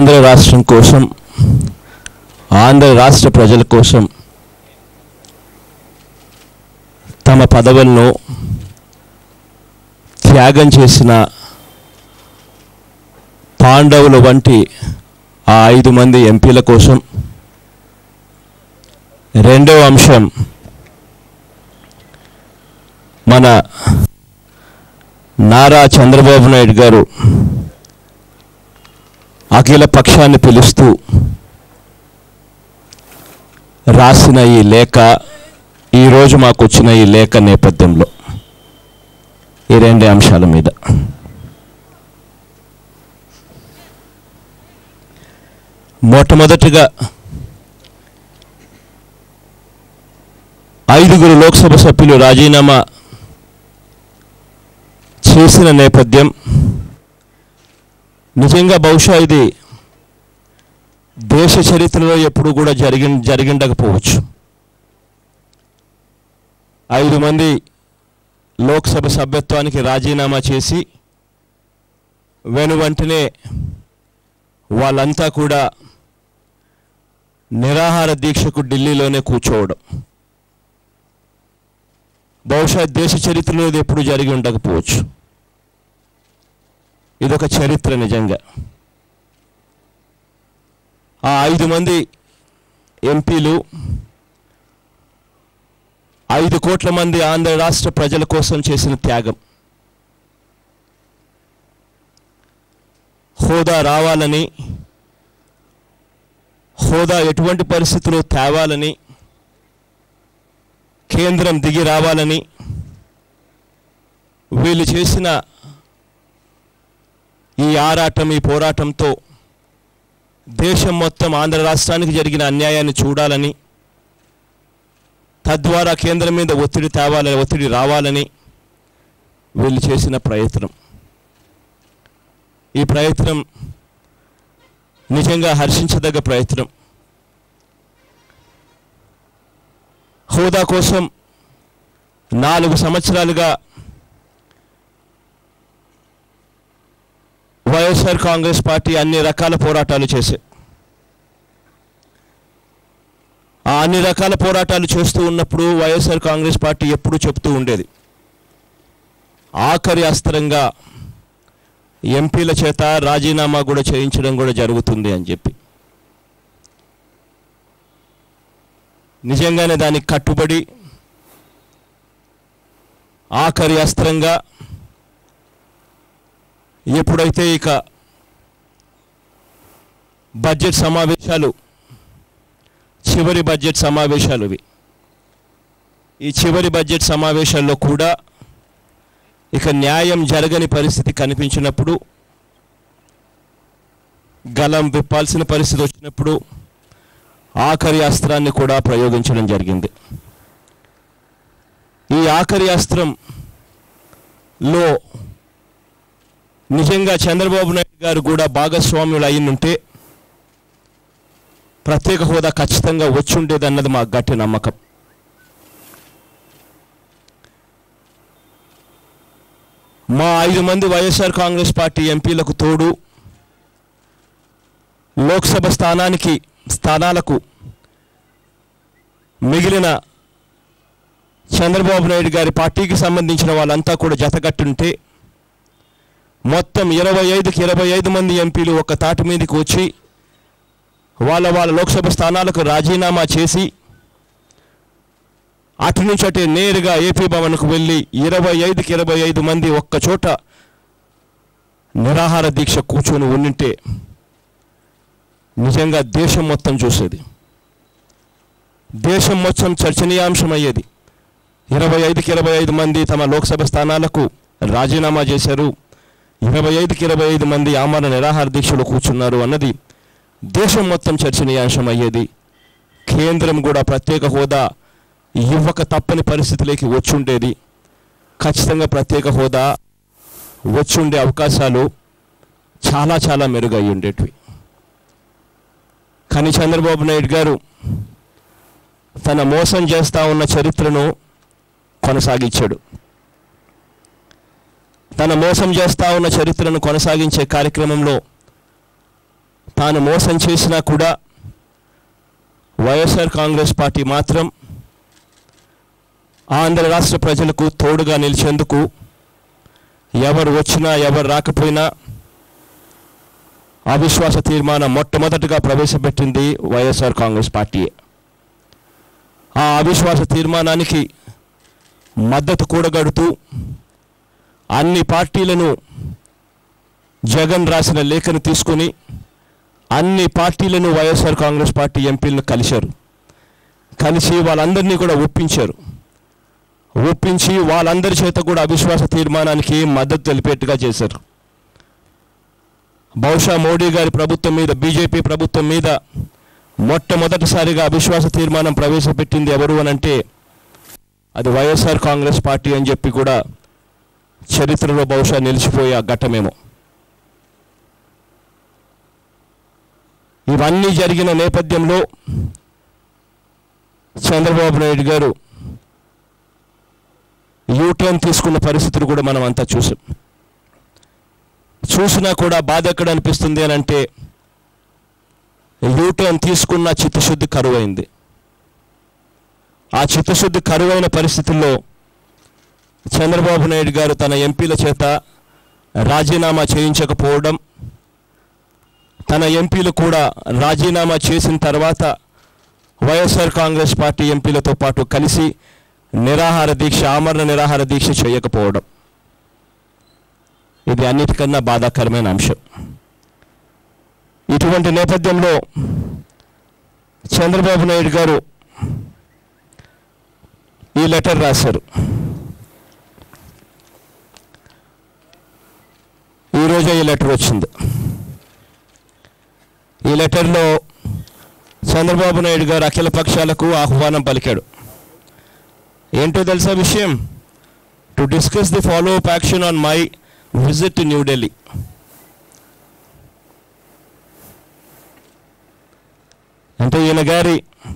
ఆంధ్ర రాష్ట్రం కోసం ఆంధ్ర రాష్ట్ర ప్రజల కోసం తమ పదవులను త్యాగం చేసిన పాండవుల వంటి ఆ ఐదు మంది ఎంపీల కోసం రెండవ అంశం మన నారా చంద్రబాబు నాయుడు గారు అఖిల పక్షాన్ని పిలుస్తూ రాసిన ఈ లేఖ ఈరోజు మాకు వచ్చిన ఈ లేఖ నేపథ్యంలో ఈ రెండే అంశాల మీద మొట్టమొదటిగా ఐదుగురు లోక్సభ సభ్యులు రాజీనామా చేసిన నేపథ్యం నిజంగా బహుశా ఇది దేశ చరిత్రలో ఎప్పుడు కూడా జరిగి జరిగిండకపోవచ్చు ఐదు మంది లోక్సభ సభ్యత్వానికి రాజీనామా చేసి వెను వెంటనే వాళ్ళంతా కూడా నిరాహార దీక్షకు ఢిల్లీలోనే కూర్చోవడం బహుశా దేశ చరిత్రలో ఇది ఎప్పుడు జరిగి ఉండకపోవచ్చు ఇదొక చరిత్ర నిజంగా ఆ ఐదు మంది ఎంపీలు ఐదు కోట్ల మంది ఆంధ్ర రాష్ట్ర ప్రజల కోసం చేసిన త్యాగం హోదా రావాలని హోదా ఎటువంటి పరిస్థితుల్లో తేవాలని కేంద్రం దిగి రావాలని వీళ్ళు చేసిన ఈ ఆరాటం ఈ పోరాటంతో దేశం మొత్తం ఆంధ్ర రాష్ట్రానికి జరిగిన అన్యాయాన్ని చూడాలని తద్వారా కేంద్రం మీద ఒత్తిడి తేవాలని ఒత్తిడి రావాలని వీళ్ళు చేసిన ప్రయత్నం ఈ ప్రయత్నం నిజంగా హర్షించదగ్గ ప్రయత్నం హోదా కోసం నాలుగు సంవత్సరాలుగా వైఎస్ఆర్ కాంగ్రెస్ పార్టీ అన్ని రకాల పోరాటాలు చేసే ఆ అన్ని రకాల పోరాటాలు చేస్తూ ఉన్నప్పుడు వైఎస్ఆర్ కాంగ్రెస్ పార్టీ ఎప్పుడూ చెప్తూ ఉండేది ఆఖరి అస్త్రంగా ఎంపీల చేత రాజీనామా కూడా చేయించడం కూడా జరుగుతుంది అని చెప్పి నిజంగానే దానికి కట్టుబడి ఆఖరి అస్త్రంగా ఎప్పుడైతే ఇక బడ్జెట్ సమావేశాలు చివరి బడ్జెట్ సమావేశాలు ఇవి ఈ చివరి బడ్జెట్ సమావేశాల్లో కూడా ఇక న్యాయం జరగని పరిస్థితి కనిపించినప్పుడు గలం విప్పాల్సిన పరిస్థితి వచ్చినప్పుడు ఆఖరి అస్త్రాన్ని కూడా ప్రయోగించడం జరిగింది ఈ ఆఖరి అస్త్రంలో నిజంగా చంద్రబాబు నాయుడు గారు కూడా భాగస్వాములు అయ్యిందంటే ప్రత్యేక హోదా ఖచ్చితంగా వచ్చి ఉండేదన్నది మా గట్టి నమ్మకం మా ఐదు మంది వైఎస్ఆర్ కాంగ్రెస్ పార్టీ ఎంపీలకు తోడు లోక్సభ స్థానానికి స్థానాలకు మిగిలిన చంద్రబాబు నాయుడు గారి పార్టీకి సంబంధించిన వాళ్ళంతా కూడా జతకట్టుంటే మొత్తం ఇరవై ఐదుకి ఇరవై ఐదు మంది ఎంపీలు ఒక తాటి మీదకి వచ్చి వాళ్ళ వాళ్ళ లోక్సభ స్థానాలకు రాజీనామా చేసి అటు నుంచి అటే నేరుగా ఏపీ భవన్కు వెళ్ళి ఇరవై ఐదుకి ఇరవై ఐదు మంది ఒక్క చోట నిరాహార దీక్ష కూర్చొని ఉండింటే నిజంగా దేశం మొత్తం చూసేది దేశం మొత్తం చర్చనీయాంశం అయ్యేది ఇరవై ఐదుకి ఇరవై ఐదు మంది తమ లోక్సభ స్థానాలకు రాజీనామా చేశారు ఇరవై ఐదుకి ఇరవై ఐదు మంది ఆమరణ నిరాహార దీక్షలో కూర్చున్నారు అన్నది దేశం మొత్తం చర్చనీయాంశం అయ్యేది కేంద్రం కూడా ప్రత్యేక హోదా ఇవ్వక తప్పని పరిస్థితిలోకి వచ్చుండేది ఖచ్చితంగా ప్రత్యేక హోదా వచ్చుండే అవకాశాలు చాలా చాలా మెరుగై ఉండేటివి కానీ చంద్రబాబు నాయుడు గారు తన మోసం చేస్తా ఉన్న చరిత్రను కొనసాగించాడు తన మోసం చేస్తా ఉన్న చరిత్రను కొనసాగించే కార్యక్రమంలో తాను మోసం చేసినా కూడా వైఎస్ఆర్ కాంగ్రెస్ పార్టీ మాత్రం ఆంధ్ర రాష్ట్ర ప్రజలకు తోడుగా నిలిచేందుకు ఎవరు వచ్చినా ఎవరు రాకపోయినా అవిశ్వాస తీర్మానం మొట్టమొదటిగా ప్రవేశపెట్టింది వైఎస్ఆర్ కాంగ్రెస్ పార్టీయే ఆ అవిశ్వాస తీర్మానానికి మద్దతు కూడగడుతూ అన్ని పార్టీలను జగన్ రాసిన లేఖను తీసుకొని అన్ని పార్టీలను వైఎస్ఆర్ కాంగ్రెస్ పార్టీ ఎంపీలను కలిశారు కలిసి వాళ్ళందరినీ కూడా ఒప్పించారు ఒప్పించి వాళ్ళందరి చేత కూడా అవిశ్వాస తీర్మానానికి మద్దతు తెలిపేట్టుగా చేశారు బహుశా మోడీ గారి ప్రభుత్వం మీద బీజేపీ ప్రభుత్వం మీద మొట్టమొదటిసారిగా అవిశ్వాస తీర్మానం ప్రవేశపెట్టింది ఎవరు అని అంటే అది వైఎస్ఆర్ కాంగ్రెస్ పార్టీ అని చెప్పి కూడా చరిత్రలో బహుశా నిలిచిపోయే ఆ ఘట్టమేమో ఇవన్నీ జరిగిన నేపథ్యంలో చంద్రబాబు నాయుడు గారు యూటర్న్ తీసుకున్న పరిస్థితులు కూడా మనం అంతా చూసాం చూసినా కూడా బాధ ఎక్కడ అనిపిస్తుంది అని అంటే యూటర్న్ తీసుకున్న చిత్తశుద్ధి కరువైంది ఆ చిత్తశుద్ధి కరువైన పరిస్థితుల్లో చంద్రబాబు నాయుడు గారు తన ఎంపీల చేత రాజీనామా చేయించకపోవడం తన ఎంపీలు కూడా రాజీనామా చేసిన తర్వాత వైఎస్ఆర్ కాంగ్రెస్ పార్టీ ఎంపీలతో పాటు కలిసి నిరాహార దీక్ష ఆమరణ నిరాహార దీక్ష చేయకపోవడం ఇది అన్నిటికన్నా బాధాకరమైన అంశం ఇటువంటి నేపథ్యంలో చంద్రబాబు నాయుడు గారు ఈ లెటర్ రాశారు ఈరోజే ఈ లెటర్ వచ్చింది ఈ లెటర్లో చంద్రబాబు నాయుడు గారు అఖిల పక్షాలకు ఆహ్వానం పలికాడు ఏంటో తెలుసా విషయం to discuss the follow up action on my visit to New Delhi అంటే ఈయన గారి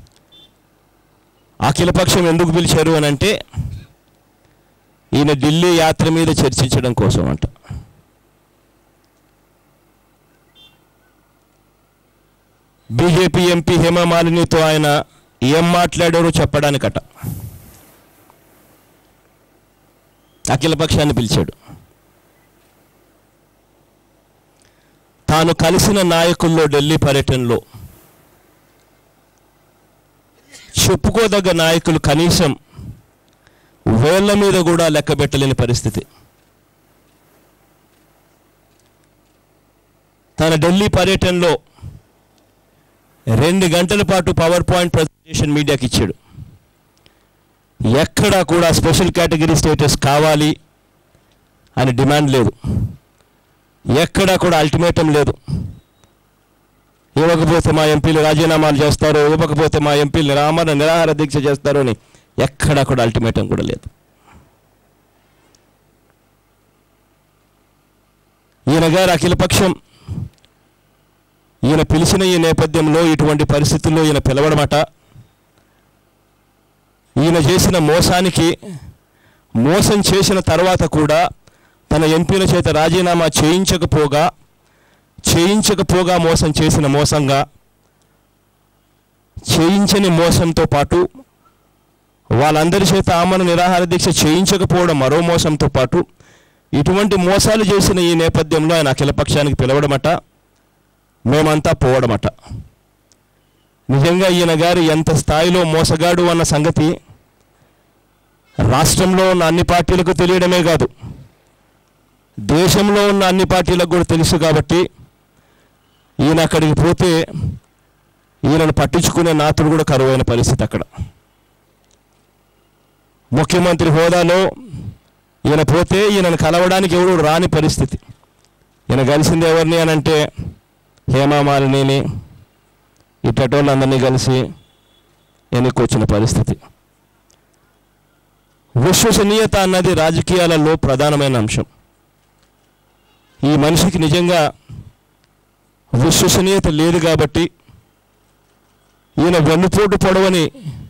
అఖిలపక్షం ఎందుకు పిలిచారు అని అంటే ఈయన ఢిల్లీ యాత్ర మీద చర్చించడం కోసం అంట బీజేపీ ఎంపీ హేమమాలినితో ఆయన ఏం మాట్లాడారో చెప్పడానికట అఖిలపక్షాన్ని పిలిచాడు తాను కలిసిన నాయకుల్లో ఢిల్లీ పర్యటనలో చెప్పుకోదగ్గ నాయకులు కనీసం వేళ్ల మీద కూడా లెక్క పెట్టలేని పరిస్థితి తన ఢిల్లీ పర్యటనలో రెండు గంటల పాటు పవర్ పాయింట్ ప్రజెంటేషన్ మీడియాకి ఇచ్చాడు ఎక్కడా కూడా స్పెషల్ కేటగిరీ స్టేటస్ కావాలి అని డిమాండ్ లేదు ఎక్కడా కూడా అల్టిమేటం లేదు ఇవ్వకపోతే మా ఎంపీలు రాజీనామాలు చేస్తారు ఇవ్వకపోతే మా ఎంపీలు నిరామరణ నిరాహార దీక్ష చేస్తారు అని ఎక్కడా కూడా అల్టిమేటం కూడా లేదు ఈయన గారు అఖిలపక్షం ఈయన పిలిచిన ఈ నేపథ్యంలో ఇటువంటి పరిస్థితుల్లో ఈయన పిలవడమట ఈయన చేసిన మోసానికి మోసం చేసిన తర్వాత కూడా తన ఎంపీల చేత రాజీనామా చేయించకపోగా చేయించకపోగా మోసం చేసిన మోసంగా చేయించని మోసంతో పాటు వాళ్ళందరి చేత ఆమరణ నిరాహార దీక్ష చేయించకపోవడం మరో మోసంతో పాటు ఇటువంటి మోసాలు చేసిన ఈ నేపథ్యంలో ఆయన అఖిలపక్షానికి పిలవడమట మేమంతా పోవడమట నిజంగా ఈయన గారు ఎంత స్థాయిలో మోసగాడు అన్న సంగతి రాష్ట్రంలో ఉన్న అన్ని పార్టీలకు తెలియడమే కాదు దేశంలో ఉన్న అన్ని పార్టీలకు కూడా తెలుసు కాబట్టి ఈయన అక్కడికి పోతే ఈయనను పట్టించుకునే నాతుడు కూడా కరువైన పరిస్థితి అక్కడ ముఖ్యమంత్రి హోదాలో ఈయన పోతే ఈయనను కలవడానికి ఎవరు రాని పరిస్థితి ఈయన కలిసింది ఎవరిని అని అంటే హేమామాలిని ఇట్టటోళ్ళందరినీ కలిసి ఎన్నుకొచ్చిన పరిస్థితి విశ్వసనీయత అన్నది రాజకీయాలలో ప్రధానమైన అంశం ఈ మనిషికి నిజంగా విశ్వసనీయత లేదు కాబట్టి ఈయన వెన్నుపోటు పొడవని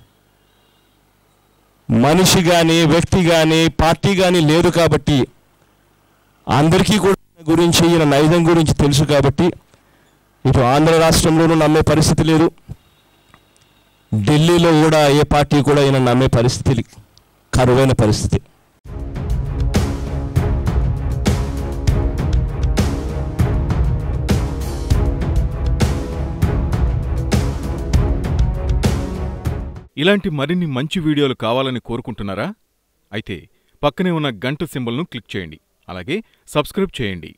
మనిషి కానీ వ్యక్తి కానీ పార్టీ కానీ లేదు కాబట్టి అందరికీ కూడా ఈయన గురించి ఈయన నైజం గురించి తెలుసు కాబట్టి ఇటు ఆంధ్ర రాష్ట్రంలోనూ నమ్మే పరిస్థితి లేదు ఢిల్లీలో కూడా ఏ పార్టీ కూడా ఈయన నమ్మే పరిస్థితి కరువైన పరిస్థితి ఇలాంటి మరిన్ని మంచి వీడియోలు కావాలని కోరుకుంటున్నారా అయితే పక్కనే ఉన్న గంట సింబల్ను క్లిక్ చేయండి అలాగే సబ్స్క్రైబ్ చేయండి